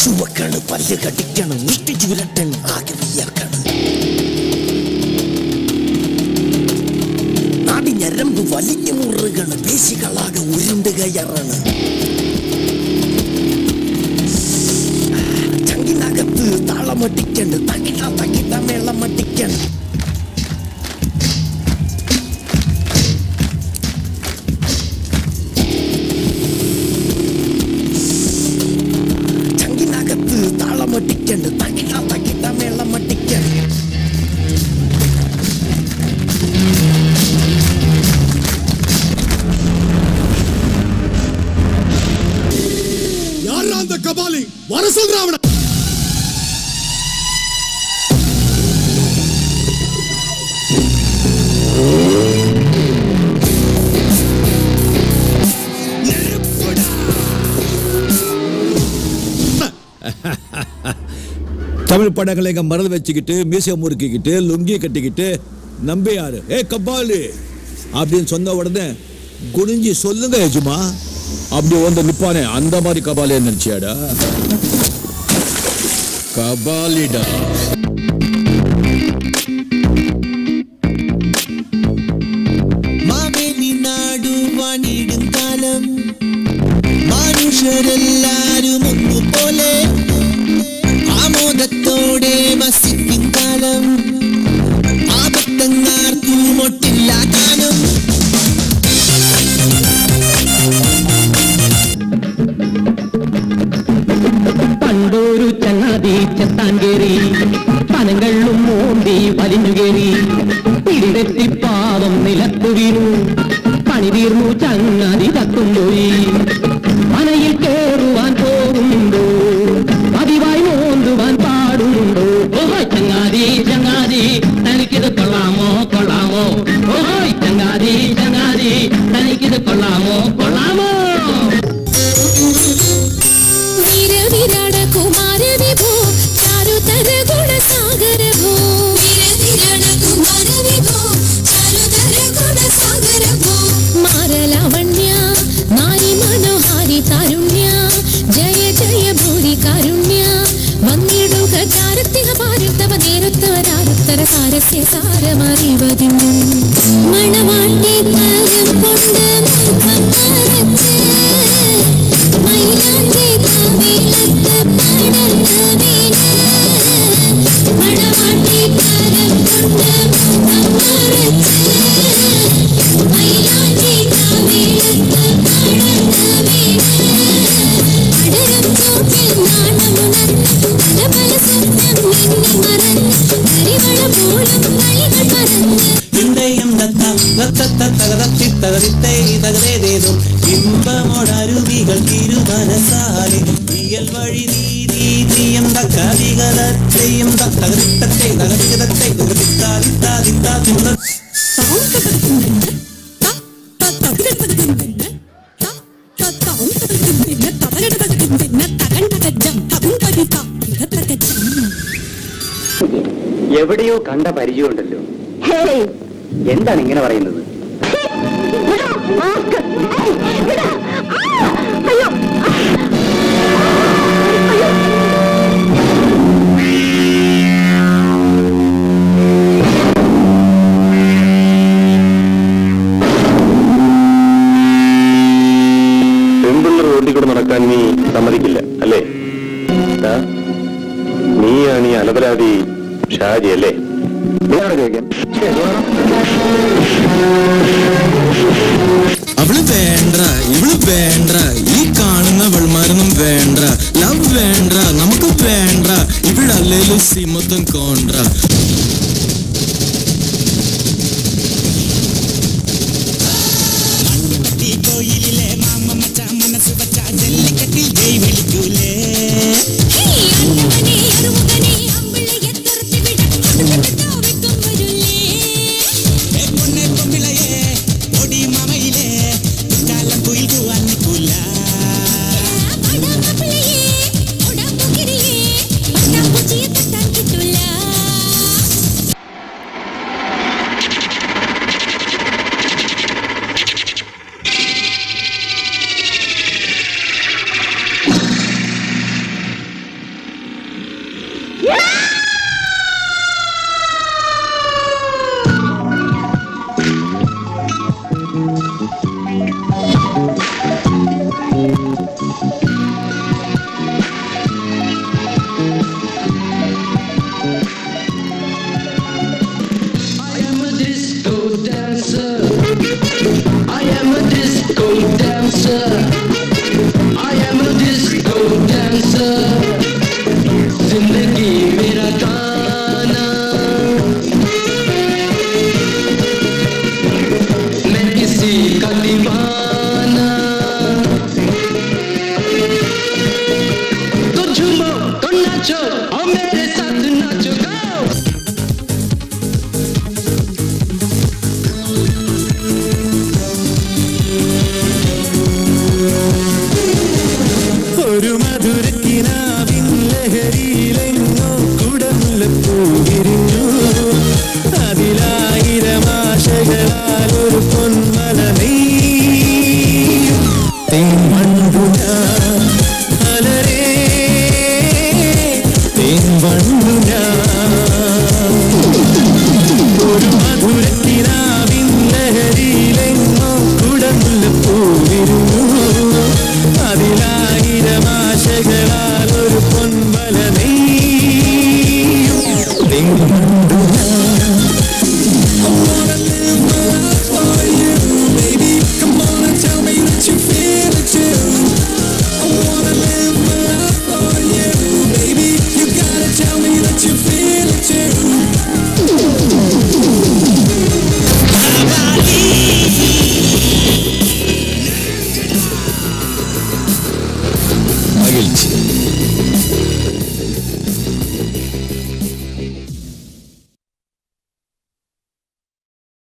ചുവക്കാണ് പല്ല് കടിക്കണം മുഷ്ടി ചുരട്ടൻ ആകെ വിയർക്കണം നാടി ഞരമ്പ് വലിഞ്ഞു മുറുകണ് പേശികളാകെ ഉരുണ്ട് കയറാണ് ചങ്കിനകത്ത് താളമട്ടിക്കണ്ട് തകിട്ട തകിട്ട മേളമട്ടിക്കണം ചങ്കിനകത്ത് താളമട്ടിക്കണ്ട് തകിട്ട തകിട്ട മേളമട്ടിക്കണം யாரா அந்த கபாலி வர சொல்ற அவன தமிழ் படங்களை இங்க மறந்து வச்சுக்கிட்டு மீசை முறுக்கிக்கிட்டு லுங்கி கட்டிக்கிட்டு நம்பியாரு ஏ கபாலு அப்படின்னு சொன்ன உடனே குனிஞ்சி சொல்லுங்க எஜுமா அப்படி வந்து நிப்பானே அந்த மாதிரி கபாலே நினைச்சியாடா கபாலிடா മാവേലി നാടുവാണിടും കാലം മനുഷ്യരെല്ലാരും ഒന്നുപോലെ ആമോദത്തോടെ വസിക്കും കാലം ആപത്തങ്ങാർക്കും ഒട്ടില്ല കാലം പണ്ടൊരു ചങ്ങാതി ചെത്താൻ കേറി പനങ്ങളും മോന്തി വലിഞ്ഞു കേറി പിടിതെറ്റി പാവം നിലത്തു വീണു പണി തീർന്നു ചങ്ങാതി തത്തുമ്പോയി മനയിൽ കേറുവാൻ പോകുന്നുണ്ടോ പതിവായി മോന്തുവാൻ പാടുന്നുണ്ടോ ഓഹോ ചങ്ങാതി ചങ്ങാതി തനിക്കിത് കൊള്ളാമോ കൊള്ളാമോ ഓഹോ ചങ്ങാതി ചങ്ങാതി തനിക്കിത് കൊള്ളാമോ കൊള്ളാമോ വീര വിരാട കുമാര വിഭോ ചാരുതര ഗുണസാഗര ഭോ വീര വിരാട കുമാര വിഭോ ചാരുതര ഗുണസാഗര ഭോ മാരലാവണ്യ നാരി മനോഹാരി താരുണ്യ ജയ ജയ ഭൂരി കാരുണ്യ വന്നിടുക ചാരത്തിക പാരിത്തവ നേരത്തവരാരുത്തര സാരസ്യ സാരമറിവതിന്നു മണവാട്ടി തരം കൊണ്ട് മുഖം മറച്ച് മൈലാഞ്ചി തമിഴത്ത് പടർന്ന വീണ് മണവാട്ടി തരം കൊണ്ട് മുഖം മറച്ച് മൈലാഞ്ചി തമിഴത്ത് പടർന്ന വീണ് അടരം ചോട്ടിൽ നാണമുണർന്ന് പല പല സ്വപ്നം മിന്നി മറന്ന് കരിവള പോലും കളികൾ മറന്ന് ഇണ്ടയം തത്ത തത്ത തകതത്തി തകതിത്തേ തകതേതേതും ഇമ്പമോടരുവികൾ തിരുമനസാലെ ഇയൽ വഴി നീതി തീയം തക്ക വികതത്തെയും തകതിത്തത്തെ തകതികതത്തെ തകതിത്താതിത്താതിത്താ തിന്ന എവിടെയോ കണ്ട പരിചയമുണ്ടല്ലോ എന്താണ് ഇങ്ങനെ പറയുന്നത് പെൺപിള്ളർ റോഡിൽ കൂടെ നടക്കാൻ നീ സമ്മതിക്കില്ല അല്ലേ ദാ, നീയാണ് ഈ അലപരാധി ഷാജി അല്ലേ നിങ്ങളോട് ചോദിക്കാം അവള് വേണ്ട ഇവള് വേണ്ട ഈ കാണുന്ന വെൾമാരൊന്നും വേണ്ട ലവ് വേണ്ട നമുക്ക് വേണ്ട ഇവിടല്ലേലും സിമത്തും കോണ്ട കോയിലിലെ മാമ മച്ച മനസ്സ് വച്ച ജല്ലിക്കെട്ടിൽ ജയ് വിളിക്കൂലേ അണ്ണവനെ അറുമുഖനെ അമ്പിളയെ തുറത്തി വിട അടുത്തിട്ടാവിക്കും വരുന്നേ പൊന്നെ പൊമ്പിളയെ ഒടി മമയിലെ കാലം കുയിൽ കൂവാൻ നിൽക്കൂല പടാമപ്പിളയെ ഒടാമ്പുകിരിയെ പട്ടാമ്പൂച്ചിയെ തട്ടാൻ കിട്ടൂല I am a disco dancer. I am a disco dancer. I am a disco dancer. जिंदगी मेरा गाना मैं किसी का दीवाना तो झूमो तो नाचो और मेरे साथ नाचो गाओ ഒരു മധുരക്കിനാവിൻ ലഹരിയിലെങ്ങോ കുടമുല്ലപ്പൂ വിരിഞ്ഞു അതിലായിരം ആശകളാൽ ഒരു പൊന്മല നെയ്തു